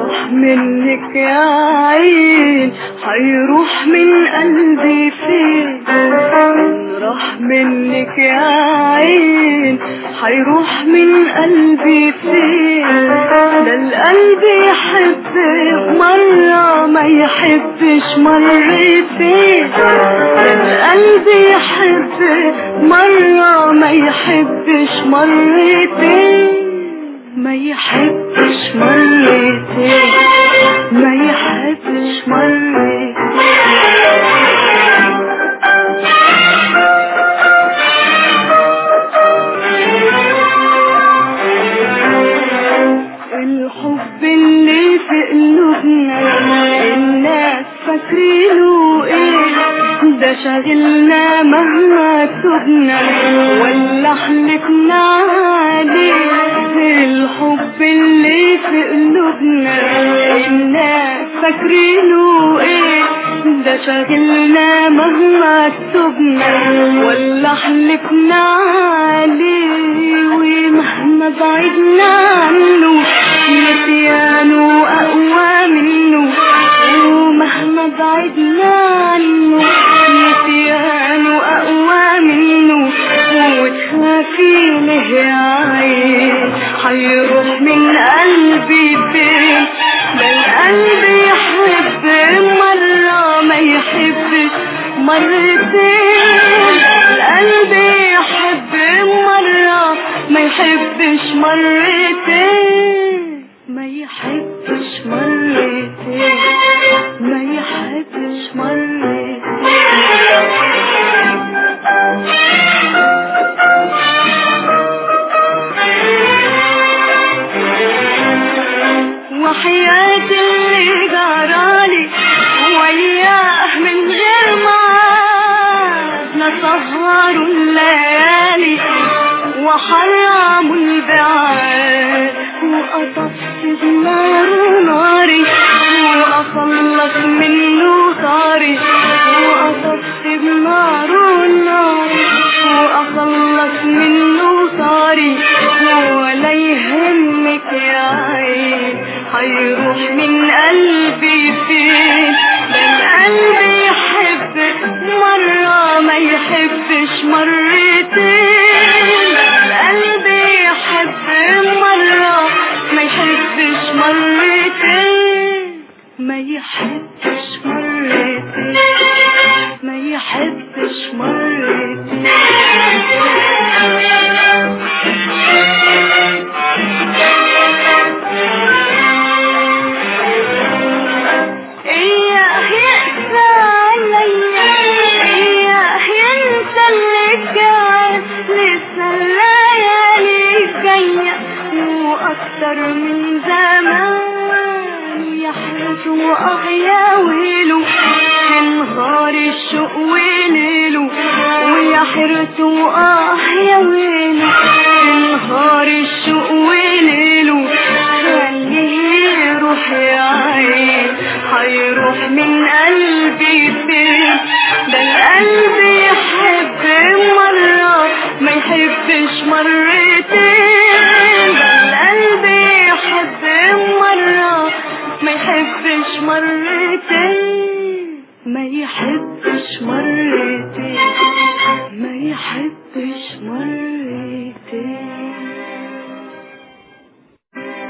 راح منك يا عين هيروح من قلبي فين راح منك يا عين هيروح من قلبي فين ده القلب يحب مرة ما يحبش مرتين ده القلب يحب مرة ما يحبش مرتين ما يحبش مرتين ما يحبش مرتين الحب اللي في قلوبنا الناس فاكرينه ايه ده شاغلنا مهما تبنا ولا حلفنا عليه الحب اللي في قلوبنا الناس فاكرينه ايه ده شاغلنا مهما تبنا ولا حلفنا عليه ومهما بعدنا عنه نسيانه أقوى منه ومهما بعدنا عنه نسيانه أقوى منه وتخافي له يا عين هيروح من قلبي فين ده القلب يحب مرة ما يحبش مرتين القلب يحب مرة ما يحبش مرتين ما يحبش مرتين ما يحبش مرتين وحياة اللي جرالي وياه من غير معاد نسهر الليالي وحرام البعاد وأطفي نار ناري وأخلص منه طاري وأطفي نار ناري وأخلص منه طاري ولا يهمك يا عين هيروح من قلبي فين ده القلب يحب مرة ما يحبش مرتين القلب يحب مرة ما يحبش مرتين ما يحبش مرتين ما يحبش مرتين إياه يقسى عليا إياه ينسى اللي كان لسه الليالي جاية وأكتر من زمان يحرس وأغيا ويله في نهار الشوق وليله ويحرس وآه يا ويله في نهار الشوق وليله خليه يروح يا عين هيروح من قلبي فين ده القلب يحب مرة ما يحبش مرتين ده القلب يحب مرة ما يحبش مرتين ما يحبش مرتين ما يحبش مرتين